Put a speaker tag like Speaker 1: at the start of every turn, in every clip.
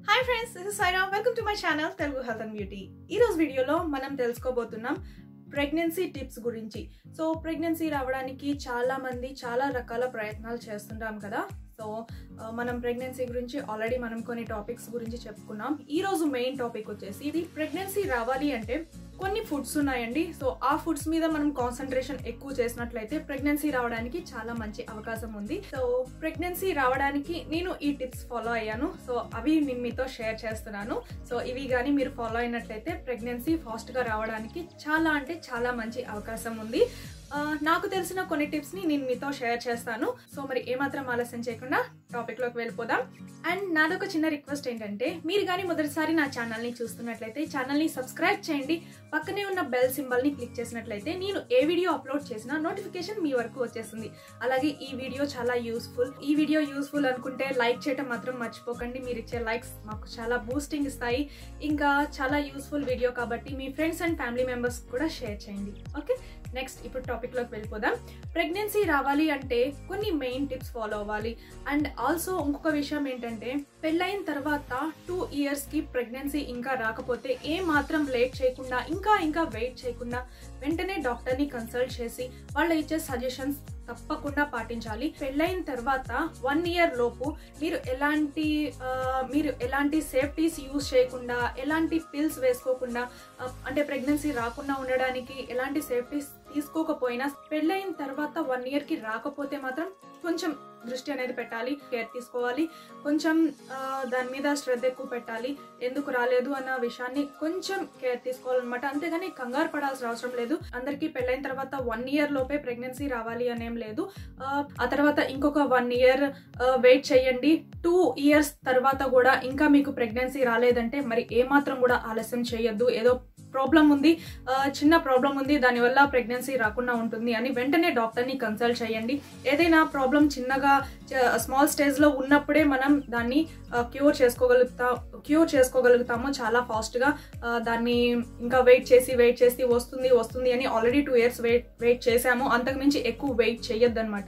Speaker 1: hi friends this is Saira welcome to my channel Telugu health and beauty ఈ రోజు వీడియోలో మనం తెలుసుకోబోతున్నాం ప్రెగ్నెన్సీ టిప్స్ గురించి సో ప్రెగ్నెన్సీ రావడానికి చాలా మంది చాలా రకాల ప్రయత్నాలు చేస్తుంటాం కదా సో ఆ, మనం ప్రెగ్నెన్సీ గురించి ఆల్రెడీ మనం కొన్ని టాపిక్స్ గురించి చెప్పుకున్నాం ఈ రోజు మెయిన్ టాపిక్ వచ్చేసి ఇది ప్రెగ్నెన్సీ రావాలి అంటే కొన్ని ఫుడ్స్ ఉన్నాయండి సో ఆ ఫుడ్స్ మీద మనం కాన్సన్ట్రేషన్ ఎక్కువ చేసినట్లయితే ప్రెగ్నెన్సీ రావడానికి చాలా మంచి అవకాశం ఉంది సో ప్రెగ్నెన్సీ రావడానికి నేను ఈ టిప్స్ ఫాలో అయ్యాను సో అవి నేను మీతో షేర్ చేస్తున్నాను సో ఇవి కానీ మీరు ఫాలో అయినట్లయితే ప్రెగ్నెన్సీ ఫాస్ట్గా రావడానికి చాలా అంటే చాలా మంచి అవకాశం ఉంది ఆ, నాకు తెలిసిన కొన్ని టిప్స్ని నేను మీతో షేర్ చేస్తాను సో మరి ఏమాత్రం ఆలస్యం చేయకుండా టాపిక్లోకి వెళ్ళిపోదాం అండ్ నాదొక చిన్న రిక్వెస్ట్ ఏంటంటే మీరు కానీ మొదటిసారి నా ఛానల్ని చూస్తున్నట్లయితే ఛానల్ని సబ్స్క్రైబ్ చేయండి పక్కనే ఉన్న బెల్ సింబల్ని క్లిక్ చేసినట్లయితే నేను ఏ వీడియో అప్లోడ్ చేసినా నోటిఫికేషన్ మీ వరకు వచ్చేస్తుంది అలాగే ఈ వీడియో చాలా యూస్ఫుల్ ఈ వీడియో యూస్ఫుల్ అనుకుంటే లైక్ చేయటం మాత్రం మర్చిపోకండి మీరు ఇచ్చే లైక్స్ మాకు చాలా బూస్టింగ్ ఇస్తాయి ఇంకా చాలా యూస్ఫుల్ వీడియో కాబట్టి మీ ఫ్రెండ్స్ అండ్ ఫ్యామిలీ మెంబర్స్ కూడా షేర్ చేయండి ఓకే నెక్స్ట్ ఇప్పుడు టాపిక్లోకి వెళ్ళిపోదాం ప్రెగ్నెన్సీ రావాలి అంటే కొన్ని మెయిన్ టిప్స్ ఫాలో అవ్వాలి అండ్ ఆల్సో ఇంకొక విషయం ఏంటంటే పెళ్ళైన తర్వాత టూ ఇయర్స్కి ప్రెగ్నెన్సీ ఇంకా రాకపోతే ఏ మాత్రం లేట్ చేయకుండా ఇంకా ఇంకా వెయిట్ చేయకుండా వెంటనే డాక్టర్ని కన్సల్ట్ చేసి వాళ్ళు ఇచ్చే సజెషన్స్ తప్పకుండా పాటించాలి పెళ్ళైన తర్వాత వన్ ఇయర్ లోపు మీరు ఎలాంటి ఆ, మీరు ఎలాంటి సేఫ్టీస్ యూజ్ చేయకుండా ఎలాంటి పిల్స్ వేసుకోకుండా ఆ, అంటే ప్రెగ్నెన్సీ రాకుండా ఉండడానికి ఎలాంటి సేఫ్టీస్ తీసుకోకపోయినా పెళ్ళైన తర్వాత వన్ ఇయర్కి రాకపోతే మాత్రం కొంచెం దృష్టి అనేది పెట్టాలి కేర్ తీసుకోవాలి కొంచెం ఆ, దాని మీద శ్రద్ధ ఎక్కువ పెట్టాలి ఎందుకు రాలేదు అన్న విషయాన్ని కొంచెం కేర్ తీసుకోవాలన్నమాట అంతేగాని కంగారు పడాల్సిన అవసరం లేదు అందరికీ పెళ్ళైన తర్వాత వన్ ఇయర్ లోపే ప్రెగ్నెన్సీ రావాలి అనేం లేదు ఆ, ఆ తర్వాత ఇంకొక వన్ ఇయర్ వెయిట్ చేయండి టూ ఇయర్స్ తర్వాత కూడా ఇంకా మీకు ప్రెగ్నెన్సీ రాలేదంటే మరి ఏమాత్రం కూడా ఆలస్యం చేయొద్దు ఏదో ప్రాబ్లం ఉంది ఆ, చిన్న ప్రాబ్లం ఉంది దానివల్ల ప్రెగ్నెన్సీ రాకుండా ఉంటుంది అని వెంటనే డాక్టర్ని కన్సల్ట్ చేయండి ఏదైనా ప్రాబ్లం చిన్నగా స్మాల్ స్టేజ్లో ఉన్నప్పుడే మనం దాన్ని క్యూర్ చేసుకోగలుగుతా క్యూర్ చేసుకోగలుగుతాము చాలా ఫాస్ట్గా దాన్ని ఇంకా వెయిట్ చేసి వెయిట్ చేసి వస్తుంది వస్తుంది అని already two years wait wait చేసాము అంతకుమించి ఎక్కువ వెయిట్ చేయొద్దన్నమాట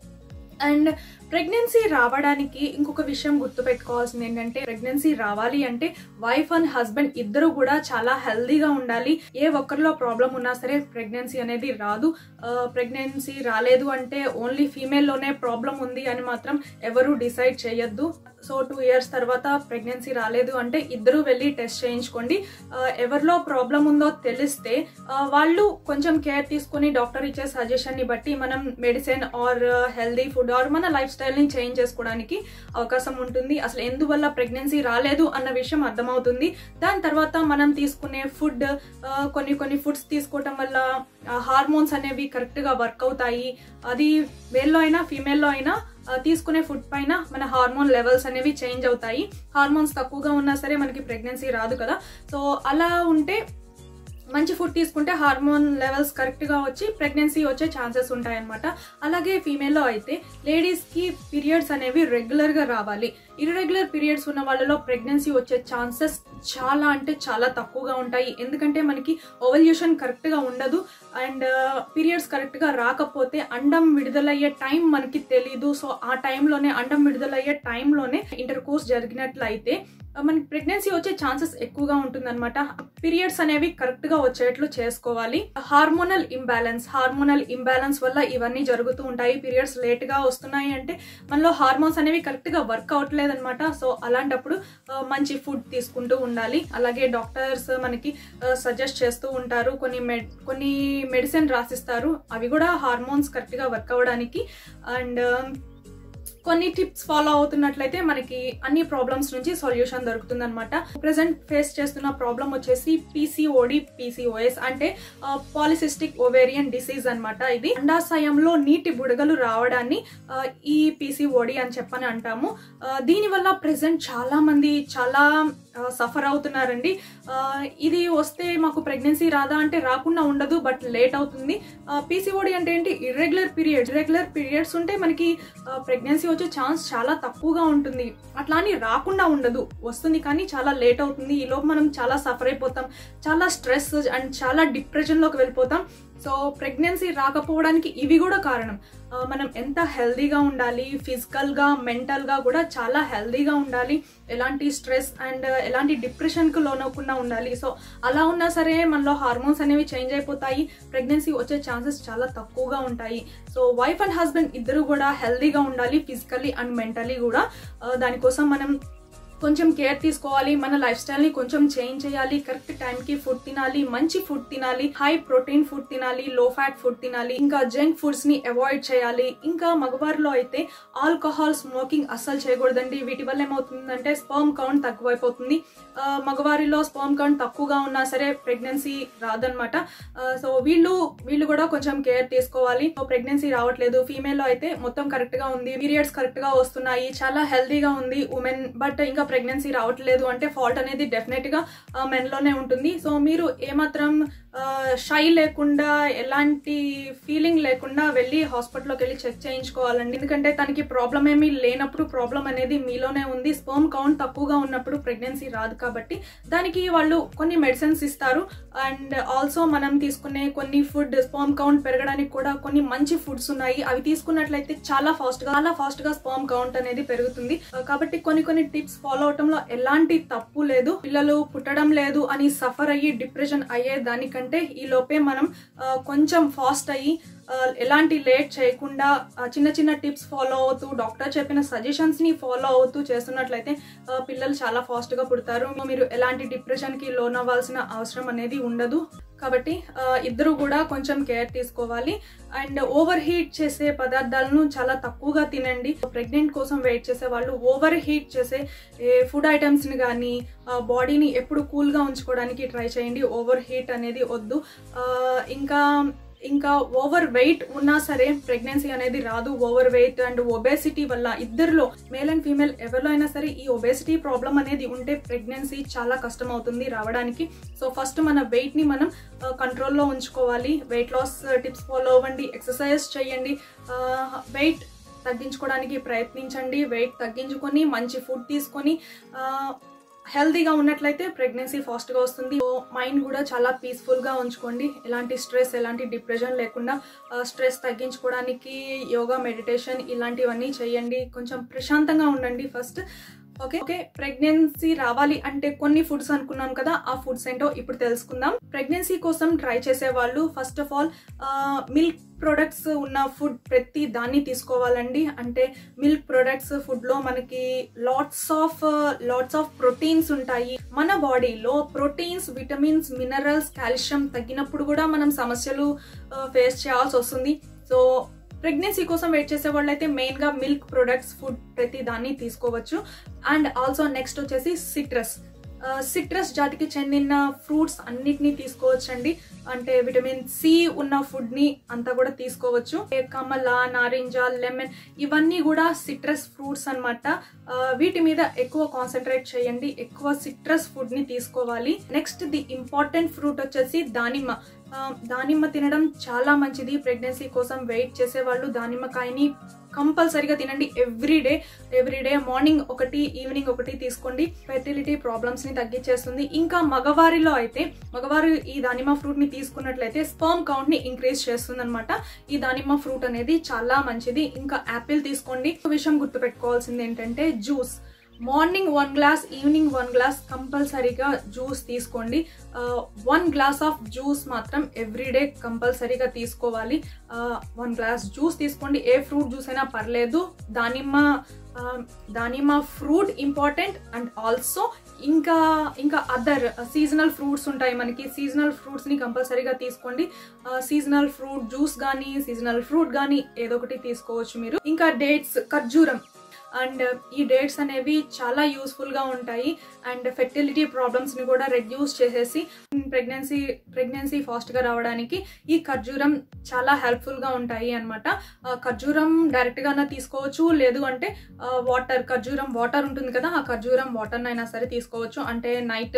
Speaker 1: అండ్ ప్రెగ్నెన్సీ రావడానికి ఇంకొక విషయం గుర్తుపెట్టుకోవాల్సింది ఏంటంటే ప్రెగ్నెన్సీ రావాలి అంటే వైఫ్ అండ్ హస్బెండ్ ఇద్దరు కూడా చాలా హెల్దీగా ఉండాలి ఏ ఒక్కరిలో ప్రాబ్లం ఉన్నా సరే ప్రెగ్నెన్సీ అనేది రాదు ప్రెగ్నెన్సీ రాలేదు అంటే ఓన్లీ ఫీమేల్లోనే ప్రాబ్లం ఉంది అని మాత్రం ఎవరు డిసైడ్ చేయొద్దు సో టూ ఇయర్స్ తర్వాత ప్రెగ్నెన్సీ రాలేదు అంటే ఇద్దరు వెళ్ళి టెస్ట్ చేయించుకోండి ఆ, ఎవరిలో ప్రాబ్లం ఉందో తెలిస్తే ఆ, వాళ్ళు కొంచెం కేర్ తీసుకొని డాక్టర్ ఇచ్చే సజెషన్ని బట్టి మనం medicine or healthy food or మన లైఫ్ స్టైల్ని చేంజ్ చేసుకోవడానికి అవకాశం ఉంటుంది అసలు ఎందువల్ల ప్రెగ్నెన్సీ రాలేదు అన్న విషయం అర్థమవుతుంది దాని తర్వాత మనం తీసుకునే ఫుడ్ కొన్ని కొన్ని ఫుడ్స్ తీసుకోవటం వల్ల హార్మోన్స్ అనేవి కరెక్ట్గా వర్క్ అవుతాయి అది మేల్లో అయినా ఫీమేల్లో అయినా ఆ, తీసుకునే ఫుడ్ పైన మన హార్మోన్ లెవెల్స్ అనేవి చేంజ్ అవుతాయి హార్మోన్స్ తక్కువగా ఉన్నా సరే మనకి ప్రెగ్నెన్సీ రాదు కదా సో అలా ఉంటే మంచి ఫుడ్ తీసుకుంటే హార్మోన్ లెవెల్స్ కరెక్ట్గా వచ్చి ప్రెగ్నెన్సీ వచ్చే ఛాన్సెస్ ఉంటాయన్నమాట అలాగే ఫీమేల్లో అయితే లేడీస్కి పీరియడ్స్ అనేవి రెగ్యులర్గా రావాలి ఇర్రెగ్యులర్ పీరియడ్స్ ఉన్న వాళ్ళలో ప్రెగ్నెన్సీ వచ్చే ఛాన్సెస్ చాలా అంటే చాలా తక్కువగా ఉంటాయి ఎందుకంటే మనకి ఓవల్యూషన్ కరెక్ట్గా ఉండదు అండ్ పీరియడ్స్ కరెక్ట్గా రాకపోతే అండం విడుదలయ్యే టైం మనకి తెలీదు సో ఆ టైంలోనే అండం విడుదలయ్యే టైంలోనే ఇంటర్ కోర్స్ జరిగినట్లయితే ఆ, మనకి ప్రెగ్నెన్సీ వచ్చే ఛాన్సెస్ ఎక్కువగా ఉంటుందన్నమాట పీరియడ్స్ అనేవి కరెక్ట్ గా వచ్చేట్లు చేసుకోవాలి హార్మోనల్ ఇంబ్యాలెన్స్ హార్మోనల్ ఇంబ్యాలెన్స్ వల్ల ఇవన్నీ జరుగుతూ ఉంటాయి పీరియడ్స్ లేట్ గా వస్తున్నాయి అంటే మనలో హార్మోన్స్ అనేవి కరెక్ట్ గా వర్క్ అవట్లేదు అనమాట సో అలాంటప్పుడు ఆ, మంచి ఫుడ్ తీసుకుంటూ ఉండాలి అలాగే డాక్టర్స్ మనకి సజెస్ట్ చేస్తూ ఉంటారు కొన్ని మెడ్ కొన్ని మెడిసిన్ రాసిస్తారు అవి కూడా హార్మోన్స్ కరెక్ట్ గా వర్క్ అవ్వడానికి అండ్ కొన్ని టిప్స్ ఫాలో అవుతున్నట్లయితే మనకి అన్ని ప్రాబ్లమ్స్ నుంచి సొల్యూషన్ దొరుకుతుంది అనమాట ప్రెసెంట్ ఫేస్ చేస్తున్న ప్రాబ్లం వచ్చేసి పీసీఓడి పీసీఓఎస్ అంటే పాలిసిస్టిక్ ఓవేరియన్ డిసీజ్ అన్నమాట ఇది అండాశయంలో నీటి బుడగలు రావడాన్ని ఆ, ఈ పీసీఓడి అని చెప్పని అంటాము ఆ, దీనివల్ల ప్రెసెంట్ చాలా మంది చాలా సఫర్ అవుతున్నారండి ఆ, ఇది వస్తే మాకు ప్రెగ్నెన్సీ రాదా అంటే రాకుండా ఉండదు బట్ లేట్ అవుతుంది పీసీఓడి అంటే ఏంటి ఇర్రెగ్యులర్ పీరియడ్స్ ఇర్రెగ్యులర్ పీరియడ్స్ ఉంటే మనకి ప్రెగ్నెన్సీ వచ్చే ఛాన్స్ చాలా తక్కువగా ఉంటుంది అట్లా అని రాకుండా ఉండదు వస్తుంది కానీ చాలా లేట్ అవుతుంది ఈలోపు మనం చాలా సఫర్ అయిపోతాం చాలా స్ట్రెస్ అండ్ చాలా డిప్రెషన్లోకి వెళ్ళిపోతాం సో ప్రెగ్నెన్సీ రాకపోవడానికి ఇవి కూడా కారణం ఆ, మనం ఎంత హెల్దీగా ఉండాలి ఫిజికల్గా మెంటల్గా కూడా చాలా హెల్దీగా ఉండాలి ఎలాంటి స్ట్రెస్ అండ్ ఎలాంటి డిప్రెషన్కు లోనవ్వకుండా ఉండాలి సో అలా ఉన్నా సరే మనలో హార్మోన్స్ అనేవి చేంజ్ అయిపోతాయి ప్రెగ్నెన్సీ వచ్చే ఛాన్సెస్ చాలా తక్కువగా ఉంటాయి సో వైఫ్ అండ్ హస్బెండ్ ఇద్దరు కూడా హెల్దీగా ఉండాలి ఫిజికల్లీ అండ్ మెంటలీ కూడా ఆ, దానికోసం మనం కొంచెం కేర్ తీసుకోవాలి మన లైఫ్ స్టైల్ని కొంచెం చేంజ్ చేయాలి కరెక్ట్ టైంకి ఫుడ్ తినాలి మంచి ఫుడ్ తినాలి హై ప్రోటీన్ ఫుడ్ తినాలి లో ఫ్యాట్ ఫుడ్ తినాలి ఇంకా జంక్ ఫుడ్స్ని అవాయిడ్ చేయాలి ఇంకా మగవారిలో అయితే ఆల్కహాల్ స్మోకింగ్ అస్సలు చేయకూడదండి వీటి వల్ల ఏమవుతుందంటే స్పర్మ్ కౌంట్ తక్కువైపోతుంది ఆ, మగవారిలో స్పర్మ్ కౌంట్ తక్కువగా ఉన్నా సరే ప్రెగ్నెన్సీ రాదనమాట సో వీళ్ళు వీళ్ళు కూడా కొంచెం కేర్ తీసుకోవాలి సో ప్రెగ్నెన్సీ రావట్లేదు ఫీమేల్ లో అయితే మొత్తం కరెక్ట్ గా ఉంది పీరియడ్స్ కరెక్ట్ గా వస్తున్నాయి చాలా హెల్దీగా ఉంది ఉమెన్ బట్ ఇంకా ప్రెగ్నెన్సీ రావట్లేదు అంటే ఫాల్ట్ అనేది డెఫినెట్ గా మెన్ లోనే ఉంటుంది సో మీరు ఏమాత్రం షై లేకుండా ఎలాంటి ఫీలింగ్ లేకుండా వెళ్ళి హాస్పిటల్లోకి వెళ్ళి చెక్ చేయించుకోవాలండి ఎందుకంటే తనకి ప్రాబ్లం ఏమీ లేనప్పుడు ప్రాబ్లం అనేది మీలోనే ఉంది స్పర్మ్ కౌంట్ తక్కువగా ఉన్నప్పుడు ప్రెగ్నెన్సీ రాదు కాబట్టి దానికి వాళ్ళు కొన్ని మెడిసిన్స్ ఇస్తారు అండ్ ఆల్సో మనం తీసుకునే కొన్ని ఫుడ్ స్పర్మ్ కౌంట్ పెరగడానికి కూడా కొన్ని మంచి ఫుడ్స్ ఉన్నాయి అవి తీసుకున్నట్లయితే చాలా ఫాస్ట్ గా చాలా ఫాస్ట్ గా స్పర్మ్ కౌంట్ అనేది పెరుగుతుంది ఆ, కాబట్టి కొన్ని కొన్ని టిప్స్ ఫాలో అవటంలో ఎలాంటి తప్పు లేదు పిల్లలు పుట్టడం లేదు అని సఫర్ అయ్యి డిప్రెషన్ అయ్యే దానికంటే ఈ లోపే మనం ఆ, కొంచెం ఫాస్ట్ అయ్యి ఆ, ఎలాంటి లేట్ చేయకుండా ఆ, చిన్న చిన్న టిప్స్ ఫాలో అవుతూ డాక్టర్ చెప్పిన సజెషన్స్ ని ఫాలో అవుతూ చేస్తున్నట్లయితే ఆ, పిల్లలు చాలా ఫాస్ట్ గా పుడతారు మీరు ఎలాంటి డిప్రెషన్ కి లోన్ అవ్వాల్సిన అవసరం అనేది ఉండదు కాబట్టి ఆ, ఇద్దరు కూడా కొంచెం కేర్ తీసుకోవాలి అండ్ ఓవర్ హీట్ చేసే పదార్థాలను చాలా తక్కువగా తినండి ప్రెగ్నెంట్ కోసం వెయిట్ చేసే వాళ్ళు ఓవర్ హీట్ చేసే ఫుడ్ ఐటమ్స్ ని కానీ బాడీని ఎప్పుడు కూల్ గా ఉంచుకోవడానికి ట్రై చేయండి ఓవర్ హీట్ అనేది వద్దు ఆ, ఇంకా ఇంకా ఓవర్ వెయిట్ ఉన్నా సరే ప్రెగ్నెన్సీ అనేది రాదు ఓవర్ వెయిట్ అండ్ ఒబేసిటీ వల్ల ఇద్దరిలో మేల్ అండ్ ఫీమేల్ ఎవరిలో అయినా సరే ఈ ఒబేసిటీ ప్రాబ్లం అనేది ఉంటే ప్రెగ్నెన్సీ చాలా కష్టం అవుతుంది రావడానికి సో ఫస్ట్ మన వెయిట్ ని మనం కంట్రోల్లో ఉంచుకోవాలి వెయిట్ లాస్ టిప్స్ ఫాలో అవ్వండి ఎక్సర్సైజ్ చేయండి వెయిట్ తగ్గించుకోవడానికి ప్రయత్నించండి వెయిట్ తగ్గించుకొని మంచి ఫుడ్ తీసుకొని ఆ, హెల్తీగా ఉన్నట్లయితే ప్రెగ్నెన్సీ ఫాస్ట్గా వస్తుంది మైండ్ కూడా చాలా పీస్ఫుల్గా ఉంచుకోండి ఎలాంటి స్ట్రెస్ ఎలాంటి డిప్రెషన్ లేకుండా స్ట్రెస్ తగ్గించుకోవడానికి యోగా మెడిటేషన్ ఇలాంటివన్నీ చేయండి కొంచెం ప్రశాంతంగా ఉండండి ఫస్ట్ ఓకే ఓకే ప్రెగ్నెన్సీ రావాలి అంటే కొన్ని ఫుడ్స్ అనుకున్నాం కదా ఆ ఫుడ్స్ ఏంటో ఇప్పుడు తెలుసుకుందాం ప్రెగ్నెన్సీ కోసం ట్రై చేసే వాళ్ళు first of all milk products ఉన్న ఫుడ్ ప్రతి దాన్ని తీసుకోవాలండి అంటే మిల్క్ ప్రొడక్ట్స్ ఫుడ్ లో మనకి lots of lots of proteins ఉంటాయి మన బాడీలో ప్రోటీన్స్ విటమిన్స్ మినరల్స్ కాల్షియం తగ్గినప్పుడు కూడా మనం సమస్యలు ఫేస్ చేయాల్సి వస్తుంది సో ప్రెగ్నెన్సీ కోసం వెయిట్ చేసే వాళ్ళైతే మెయిన్ గా మిల్క్ ప్రొడక్ట్స్ ఫుడ్ ప్రతి దాన్ని తీసుకోవచ్చు అండ్ ఆల్సో నెక్స్ట్ వచ్చేసి సిట్రస్ సిట్రస్ జాతికి చెందిన ఫ్రూట్స్ అన్నిటినీ తీసుకోవచ్చండి అంటే విటమిన్ సి ఉన్న ఫుడ్ ని అంతా కూడా తీసుకోవచ్చు ఏ కమల నారింజ లెమన్ ఇవన్నీ కూడా సిట్రస్ ఫ్రూట్స్ అనమాట వీటి మీద ఎక్కువ కాన్సన్ట్రేట్ చేయండి ఎక్కువ సిట్రస్ ఫుడ్ ని తీసుకోవాలి నెక్స్ట్ ది ఇంపార్టెంట్ ఫ్రూట్ వచ్చేసి దానిమ్మ ఆ, దానిమ్మ తినడం చాలా మంచిది ప్రెగ్నెన్సీ కోసం వెయిట్ చేసే వాళ్ళు దానిమ్మకాయని కంపల్సరీగా తినండి every day every day morning ఒకటి ఈవినింగ్ ఒకటి తీసుకోండి ఫెర్టిలిటీ ప్రాబ్లమ్స్ ని తగ్గించేస్తుంది ఇంకా మగవారిలో అయితే మగవారు ఈ దానిమ్మ ఫ్రూట్ ని తీసుకున్నట్లయితే స్పర్మ్ కౌంట్ ని ఇంక్రీజ్ చేస్తుంది అనమాట ఈ దానిమ్మ ఫ్రూట్ అనేది చాలా మంచిది ఇంకా యాపిల్ తీసుకోండి ఒక విషయం గుర్తుపెట్టుకోవాల్సింది ఏంటంటే juice morning one glass evening one glass కంపల్సరీగా జ్యూస్ తీసుకోండి వన్ గ్లాస్ ఆఫ్ జ్యూస్ మాత్రం ఎవ్రీడే కంపల్సరీగా తీసుకోవాలి వన్ గ్లాస్ జ్యూస్ తీసుకోండి ఏ ఫ్రూట్ జ్యూస్ అయినా పర్లేదు దానిమ్మ ఆ, దానిమ్మ ఫ్రూట్ ఇంపార్టెంట్ అండ్ ఆల్సో ఇంకా ఇంకా అదర్ సీజనల్ ఫ్రూట్స్ ఉంటాయి మనకి సీజనల్ ఫ్రూట్స్ ని కంపల్సరీగా తీసుకోండి సీజనల్ ఫ్రూట్ జ్యూస్ కానీ సీజనల్ ఫ్రూట్ కానీ ఏదో ఒకటి తీసుకోవచ్చు మీరు ఇంకా డేట్స్ ఖర్జూరం అండ్ ఈ డేట్స్ అనేవి చాలా యూస్ఫుల్ గా ఉంటాయి అండ్ ఫెర్టిలిటీ ప్రాబ్లమ్స్ ని కూడా రెడ్యూస్ చేసేసి ప్రెగ్నెన్సీ ప్రెగ్నెన్సీ ఫాస్ట్ గా రావడానికి ఈ ఖర్జూరం చాలా హెల్ప్ఫుల్ గా ఉంటాయి అనమాట ఖర్జూరం డైరెక్ట్ గానే తీసుకోవచ్చు లేదు అంటే వాటర్ ఖర్జూరం వాటర్ ఉంటుంది కదా ఆ ఖర్జూరం వాటర్ అయినా సరే తీసుకోవచ్చు అంటే నైట్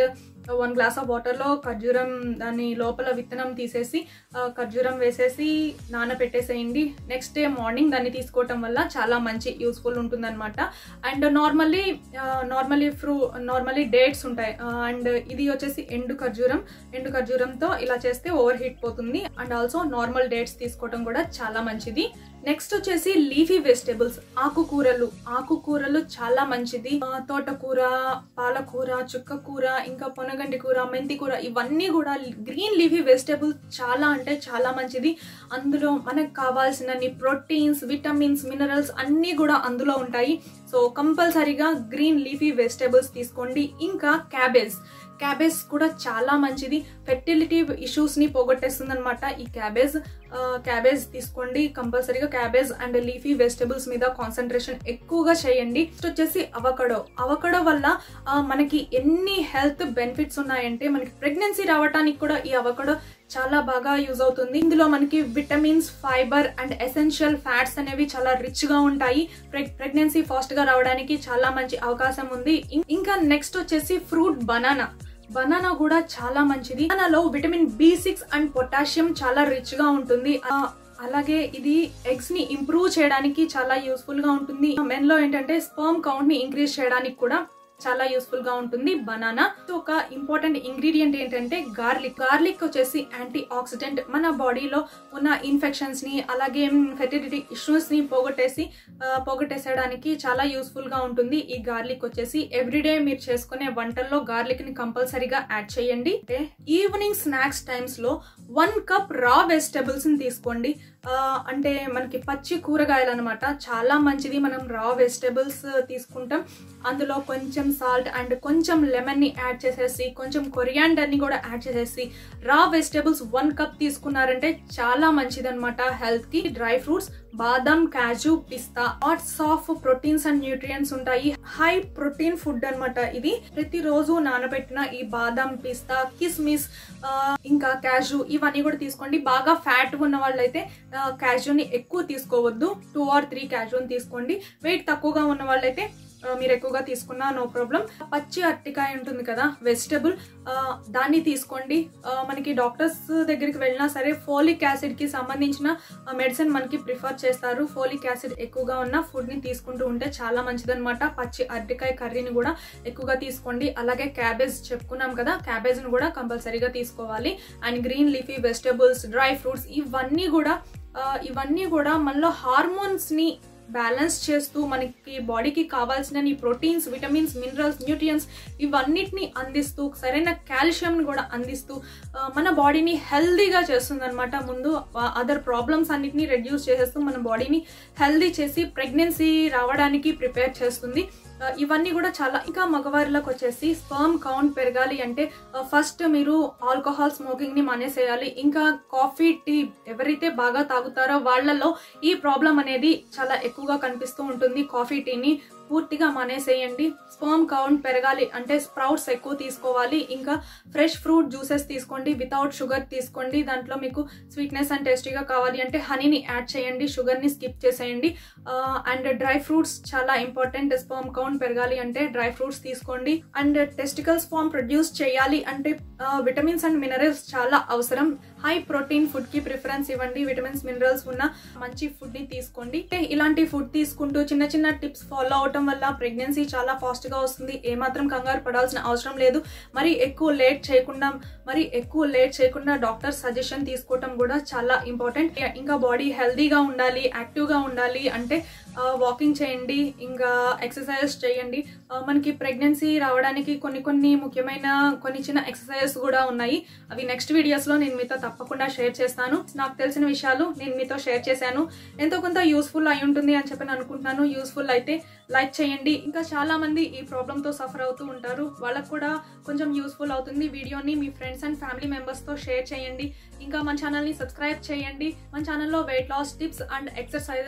Speaker 1: వన్ గ్లాస్ ఆఫ్ వాటర్లో ఖర్జూరం దాని లోపల విత్తనం తీసేసి ఆ, ఖర్జూరం వేసేసి నానబెట్టేసేయండి నెక్స్ట్ డే మార్నింగ్ దాన్ని తీసుకోవటం వల్ల చాలా మంచి యూస్ఫుల్ ఉంటుందన్నమాట అండ్ నార్మల్లీ నార్మల్లీ ఫ్రూ నార్మల్లీ డేట్స్ ఉంటాయి అండ్ ఇది వచ్చేసి ఎండు ఖర్జూరం ఎండు ఖర్జూరంతో ఇలా చేస్తే ఓవర్ హీట్ పోతుంది అండ్ ఆల్సో నార్మల్ డేట్స్ తీసుకోవడం కూడా చాలా మంచిది నెక్స్ట్ వచ్చేసి లీఫీ వెజిటేబుల్స్ ఆకుకూరలు ఆకుకూరలు చాలా మంచిది ఆ, తోటకూర పాలకూర చుక్కకూర ఇంకా పొనగంటి కూర మెంతి కూర ఇవన్నీ కూడా గ్రీన్ లీఫీ వెజిటేబుల్స్ చాలా అంటే చాలా మంచిది అందులో మనకు కావాల్సినన్ని ప్రోటీన్స్ విటమిన్స్ మినరల్స్ అన్నీ కూడా అందులో ఉంటాయి సో కంపల్సరీగా గ్రీన్ లీఫీ వెజిటేబుల్స్ తీసుకోండి ఇంకా క్యాబేజ్ క్యాబేజ్ కూడా చాలా మంచిది ఫెర్టిలిటీ ఇష్యూస్ని పోగొట్టేస్తుంది అనమాట ఈ క్యాబేజ్ క్యాబేజ్ తీసుకోండి కంపల్సరీగా క్యాబేజ్ అండ్ లీఫీ వెజిటబుల్స్ మీద కాన్సన్ట్రేషన్ ఎక్కువగా చేయండి నెక్స్ట్ వచ్చేసి అవకడో అవకడో వల్ల ఆ, మనకి ఎన్ని హెల్త్ బెనిఫిట్స్ ఉన్నాయంటే మనకి ప్రెగ్నెన్సీ రావడానికి కూడా ఈ అవకడో చాలా బాగా యూజ్ అవుతుంది ఇందులో మనకి vitamins fibre and essential fats అనేవి చాలా రిచ్ గా ఉంటాయి ప్రెగ్నెన్సీ ఫాస్ట్ గా రావడానికి చాలా మంచి అవకాశం ఉంది ఇం- ఇంకా నెక్స్ట్ వచ్చేసి ఫ్రూట్ బనానా బనానా కూడా చాలా మంచిది బనానాలో vitamin B six and potassium చాలా రిచ్ గా ఉంటుంది ఆ, అలాగే ఇది ఎగ్స్ ని ఇంప్రూవ్ చేయడానికి చాలా యూస్ఫుల్ గా ఉంటుంది మెన్ లో ఏంటంటే స్పర్మ్ కౌంట్ ని ఇంక్రీజ్ చేయడానికి కూడా చాలా యూస్ఫుల్ గా ఉంటుంది బనానా ఒక ఇంపార్టెంట్ ఇంగ్రీడియంట్ ఏంటంటే గార్లిక్ గార్లిక్ వచ్చేసి యాంటీ ఆక్సిడెంట్ మన బాడీలో ఉన్న ఇన్ఫెక్షన్స్ ని అలాగే ఫెర్టిలిటీ ఇష్యూస్ ని పోగొట్టేసి ఆ, పోగొట్టేసేయడానికి చాలా యూస్ఫుల్ గా ఉంటుంది ఈ గార్లిక్ వచ్చేసి ఎవ్రీడే మీరు చేసుకునే వంటల్లో గార్లిక్ ని కంపల్సరీగా యాడ్ చేయండి అంటే ఈవినింగ్ స్నాక్స్ టైమ్స్ లో వన్ కప్ రా వెజిటబుల్స్ ని తీసుకోండి ఆ, అంటే మనకి పచ్చి కూరగాయలు అనమాట చాలా మంచిది మనం రా వెజిటబుల్స్ తీసుకుంటాం అందులో కొంచెం సాల్ట్ అండ్ కొంచెం లెమన్ ని యాడ్ చేసేసి కొంచెం కొరియాండర్ ని కూడా యాడ్ చేసేసి రా వెజిటబుల్స్ వన్ కప్ తీసుకున్నారంటే చాలా మంచిది అనమాట హెల్త్ కి డ్రై ఫ్రూట్స్ బాదం కాజు పిస్తా lots of proteins and nutrients ఉంటాయి హై ప్రోటీన్ ఫుడ్ అన్నమాట ఇది ప్రతిరోజు నానబెట్టిన ఈ బాదం పిస్తా కిస్మిస్ ఆ, ఇంకా క్యాజు ఇవన్నీ కూడా తీసుకోండి బాగా ఫ్యాట్ ఉన్న వాళ్ళైతే క్యాజుని ఎక్కువ తీసుకోవద్దు టూ ఆర్ త్రీ క్యాజుని తీసుకోండి వెయిట్ తక్కువగా ఉన్న వాళ్ళైతే ఆ, మీరు ఎక్కువగా తీసుకున్నా నో ప్రాబ్లం పచ్చి అరటికాయ ఉంటుంది కదా వెజిటబుల్ దాన్ని తీసుకోండి ఆ, మనకి డాక్టర్స్ దగ్గరికి వెళ్ళినా సరే ఫోలిక్ యాసిడ్ కి సంబంధించిన మెడిసిన్ మనకి ప్రిఫర్ చేస్తారు ఫోలిక్ యాసిడ్ ఎక్కువగా ఉన్న ఫుడ్ ని తీసుకుంటూ ఉంటే చాలా మంచిదన్నమాట పచ్చి అరటికాయ కర్రీని కూడా ఎక్కువగా తీసుకోండి అలాగే క్యాబేజ్ చెప్పుకున్నాం కదా క్యాబేజ్ ని కూడా కంపల్సరీగా తీసుకోవాలి and green leafy vegetables dry fruits ఇవన్నీ కూడా ఆ, ఇవన్నీ కూడా మనలో హార్మోన్స్ ని బ్యాలెన్స్ చేస్తూ మనకి బాడీకి కావాల్సిన ప్రోటీన్స్ విటమిన్స్ మినరల్స్ న్యూట్రియన్స్ ఇవన్నిటిని అందిస్తూ సరైన కాల్షియంని కూడా అందిస్తూ ఆ, మన బాడీని హెల్దీగా చేస్తుంది అనమాట ముందు అదర్ ప్రాబ్లమ్స్ అన్నిటిని రెడ్యూస్ చేసేస్తూ మన బాడీని హెల్దీ చేసి ప్రెగ్నెన్సీ రావడానికి ప్రిపేర్ చేస్తుంది ఆ, ఇవన్నీ కూడా చాలా ఇంకా మగవారిలోకి వచ్చేసి స్పర్మ్ కౌంట్ పెరగాలి అంటే ఫస్ట్ మీరు ఆల్కహాల్ స్మోకింగ్ ని మానేసేయాలి ఇంకా కాఫీ టీ ఎవరైతే బాగా తాగుతారో వాళ్ళలో ఈ ప్రాబ్లం అనేది చాలా ఎక్కువగా కనిపిస్తూ ఉంటుంది కాఫీ టీని పూర్తిగా మానేసేయండి స్పర్మ్ కౌంట్ పెరగాలి అంటే స్ప్రౌట్స్ ఎక్కువ తీసుకోవాలి ఇంకా ఫ్రెష్ ఫ్రూట్ జ్యూసెస్ తీసుకోండి వితౌట్ షుగర్ తీసుకోండి దాంట్లో మీకు స్వీట్నెస్ అండ్ టేస్టీగా కావాలి అంటే హనీని యాడ్ చేయండి షుగర్ని స్కిప్ చేసేయండి అండ్ డ్రై ఫ్రూట్స్ చాలా ఇంపార్టెంట్ స్పర్మ్ కౌంట్ పెరగాలి అంటే డ్రై ఫ్రూట్స్ తీసుకోండి అండ్ టెస్టికల్స్ ఫామ్ ప్రొడ్యూస్ చేయాలి అంటే విటమిన్స్ అండ్ మినరల్స్ చాలా అవసరం హై ప్రోటీన్ ఫుడ్ కి ప్రిఫరెన్స్ ఇవ్వండి విటమిన్స్ మినరల్స్ ఉన్న మంచి ఫుడ్ ని తీసుకోండి అంటే ఇలాంటి ఫుడ్ తీసుకుంటూ చిన్న చిన్న టిప్స్ ఫాలో అవటం వల్ల ప్రెగ్నెన్సీ చాలా ఫాస్ట్ గా వస్తుంది ఏమాత్రం కంగారు పడాల్సిన అవసరం లేదు మరి ఎక్కువ లేట్ చేయకుండా మరి ఎక్కువ లేట్ చేయకుండా డాక్టర్ సజెషన్ తీసుకోవటం కూడా చాలా ఇంపార్టెంట్ ఇంకా బాడీ హెల్దీగా ఉండాలి యాక్టివ్ గా ఉండాలి అంటే వాకింగ్ చేయండి ఇంకా ఎక్సర్సైజ్ చేయండి ఆ, మనకి ప్రెగ్నెన్సీ రావడానికి కొన్ని కొన్ని ముఖ్యమైన కొన్ని చిన్న ఎక్సర్సైజెస్ కూడా ఉన్నాయి అవి నెక్స్ట్ వీడియోస్లో నేను మీతో తప్పకుండా షేర్ చేస్తాను నాకు తెలిసిన విషయాలు నేను మీతో షేర్ చేశాను ఎంతో కొంత యూస్ఫుల్ అయి ఉంటుంది అని చెప్పి నేను అనుకుంటున్నాను యూస్ఫుల్ అయితే లైక్ చేయండి ఇంకా చాలా మంది ఈ ప్రాబ్లంతో సఫర్ అవుతూ ఉంటారు వాళ్ళకు కూడా కొంచెం యూస్ఫుల్ అవుతుంది వీడియోని మీ ఫ్రెండ్స్ అండ్ ఫ్యామిలీ మెంబర్స్తో షేర్ చేయండి ఇంకా మన ఛానల్ని సబ్స్క్రైబ్ చేయండి మన ఛానల్లో weight loss tips and exercises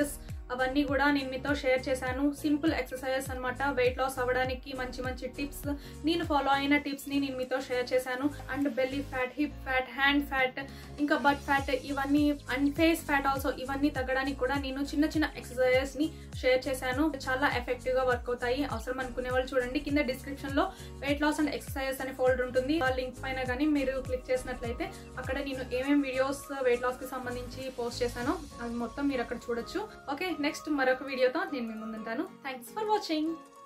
Speaker 1: అవన్నీ కూడా నేను మీతో షేర్ చేశాను సింపుల్ ఎక్సర్సైజెస్ అనమాట వెయిట్ లాస్ అవ్వడానికి మంచి మంచి టిప్స్ నేను ఫాలో అయిన టిప్స్ ని నేను మీతో షేర్ చేశాను and belly fat hip fat hand fat ఇంకా బట్ ఫ్యాట్ ఇవన్నీ అండ్ ఫేస్ ఫ్యాట్ ఆల్సో ఇవన్నీ తగ్గడానికి కూడా నేను చిన్న చిన్న ఎక్సర్సైజెస్ ని షేర్ చేశాను చాలా ఎఫెక్టివ్ గా వర్క్ అవుతాయి అవసరం అనుకునే వాళ్ళు చూడండి కింద డిస్క్రిప్షన్ లో వెయిట్ లాస్ అండ్ ఎక్సర్సైజెస్ అనే ఫోల్డర్ ఉంటుంది ఆ లింక్ పైన కానీ మీరు క్లిక్ చేసినట్లయితే అక్కడ నేను ఏమేమి వీడియోస్ వెయిట్ లాస్ కి సంబంధించి పోస్ట్ చేశానో అది మొత్తం మీరు అక్కడ చూడొచ్చు ఓకే నెక్స్ట్ మరొక వీడియోతో నేను మీ ముందుంటాను థ్యాంక్స్ ఫర్ వాచింగ్